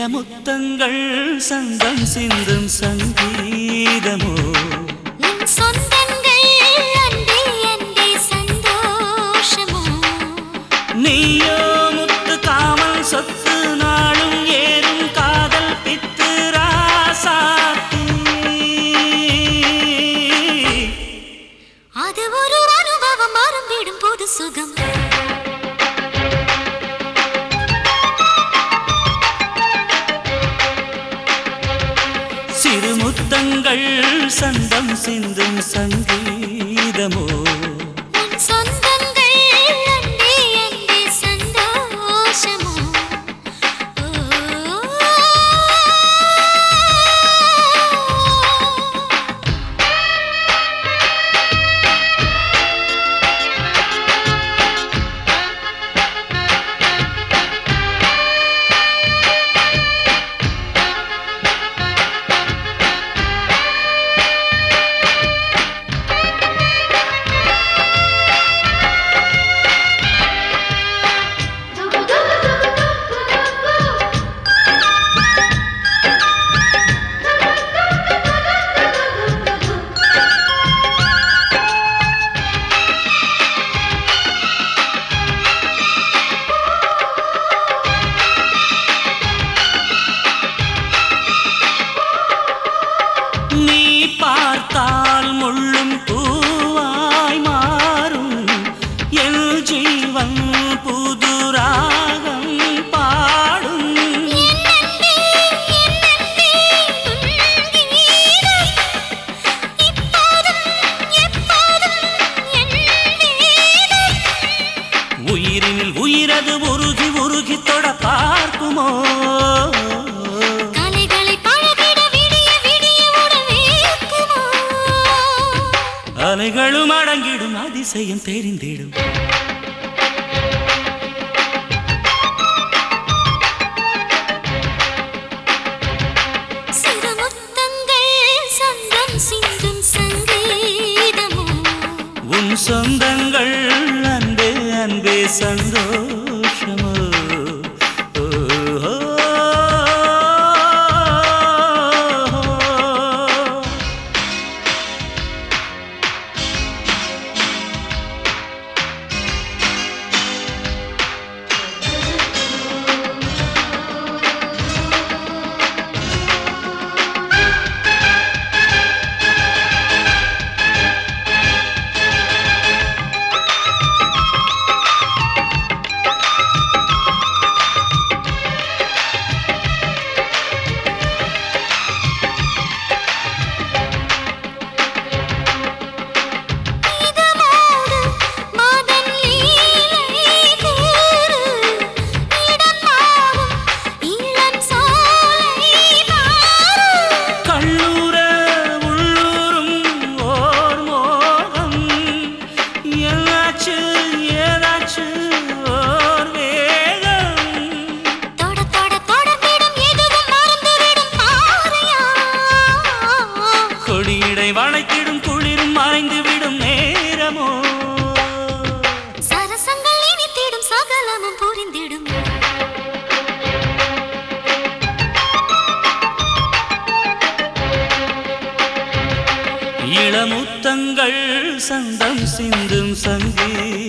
இளமுத்தங்கள் சங்கம் சிந்தும் சங்கீதமோ உன் சொந்தங்கள் அன்பே அன்பே சந்தோஷமோ நீயோ முத்து காமல் சொத்து நாளும் ஏறும் காதல் பித்து ராசாத்தி அது ஒரு அனுபவம் மறந்திடும் போது சுகம் சிறுமுத்தங்கள் சந்தம் சிந்தும் சங்கீதமோ உன் சொந்தங்கள் அன்பே அன்பே சந்தோஷமோ ஓ நீ பார்த்தால் முள்ளும் பூவாய் மாறும் என் ஜீவன் புது ராகம் பாடும் என்னன்பே என்னன்பே உன் கீதம் இப்போதும் எப்போதும் என் வேதம் உயிரினில் உயிரது உருகி உருகி தொட பார்க்குமோ கலைகளை பழகிட விடிய விடிய உடவேக்குமோ அலைகளும் அடங்கிடும் அதிசயம் தெரிந்திடும் சிறுமுத்தங்கள் சந்தம் சிந்தும் சங்கீதமோ உன் சொந்தங்கள் அன்பே அன்பே சந்தோஷமோ ஓஹோ. இதமோடு மதன் லீலை கூறு இடம் மாறும் இளம் சோலை மாறும் கள்ளூர உள்ளூரும் ஓர் மோகம் என்னாச்சு ஏதாச்சு ஓர் வேகம் தொட தொட தொடர்ந்திடும் எதுவும் மறந்துவிடும் பாறையா கொடியடை வளைத்திடும் குளிரும் மறைந்துவிடும் நேரமோ சரசங்கள் இனித்திடும் சகலமும் புரிந்திடும் இளமுத்தங்கள் சந்தம் சிந்தும் சங்கீதமோ